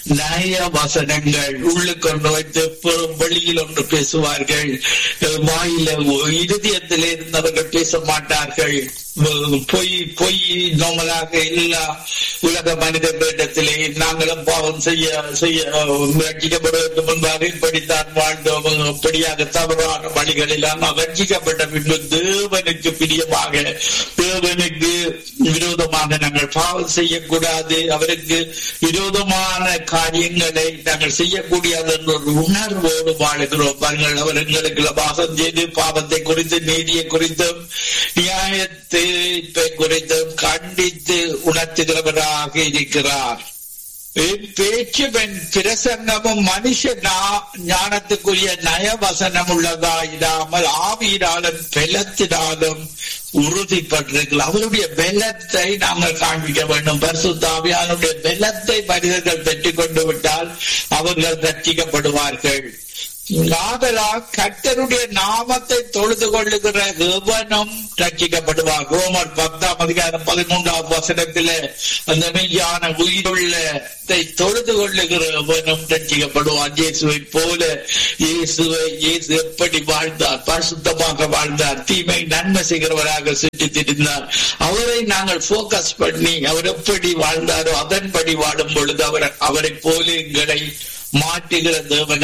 நய வசனங்கள் உள்ளுக்கு ஒன்று வைத்து புறம் வெளியில் ஒன்று பேசுவார்கள் வாயில இருதயத்தில் இருந்தவர்கள் பேச மாட்டார்கள் பொய் பொய் நோமலாக எல்லா உலக மனிதர்களிடத்திலே நாங்களும் பாவம் செய்ய செய்ய ரட்சிக்கப்படுவதற்கு முன்பாக இப்படித்தான் வாழ்ந்தோம் அப்படியாக தவறான வழிகளெல்லாம் ரட்சிக்கப்பட்ட பின்பு தேவனுக்கு பிரியமாக தேவனுக்கு விரோதமாக நாங்கள் பாவம் செய்யக்கூடாது அவருக்கு விரோதமான காரியங்களை நாங்கள் செய்யக்கூடாது என்ற ஒரு உணர்வோடு வாழுகிறோம் பாருங்கள் அவர் எங்களுக்கு பாசம் செய்து பாவத்தை குறித்து நீதியை குறித்தும் நியாயத்தை குறித்தும் கண்டித்து உணர்த்துகிறவராக இருக்கிறார் பேச்சும் பிரசங்கமும் மனுஷ ஞானத்துக்குரிய நயவசனம் உள்ளதா இல்லாமல் ஆவியினாலும் பெலத்தினாலும் உறுதிப்பட்டிருக்கலாம் அவருடைய பெலத்தை நாங்கள் காண்பிக்க வேண்டும் பரிசுத்தாவியானுடைய பெலத்தை மனிதர்கள் பெற்றுக் கொண்டு விட்டால் அவர்கள் ரட்சிக்கப்படுவார்கள் ஆதலா கர்த்தருடைய நாமத்தை தொழுது கொள்ளுகிற எவனும் ரட்சிக்கப்படுவார் ரோமர் பத்தாம் அதிகாரம் பதிமூன்றாம் வசனத்தில அந்த மெய்யான உயிருள்ளத்தை தொழுது கொள்ளுகிற எவனும் ரட்சிக்கப்படுவான் இயேசுவை போல இயேசுவை இயேசு எப்படி வாழ்ந்தார் பரிசுத்தமாக வாழ்ந்தார் தீமை நன்மை செய்கிறவராக சுற்றி திரிந்தார் அவரை நாங்கள் போக்கஸ் பண்ணி அவர் எப்படி வாழ்ந்தாரோ அதன்படி வாழும் பொழுது அவர் அவரை போல எங்களை மாற்றுகிற தேவன்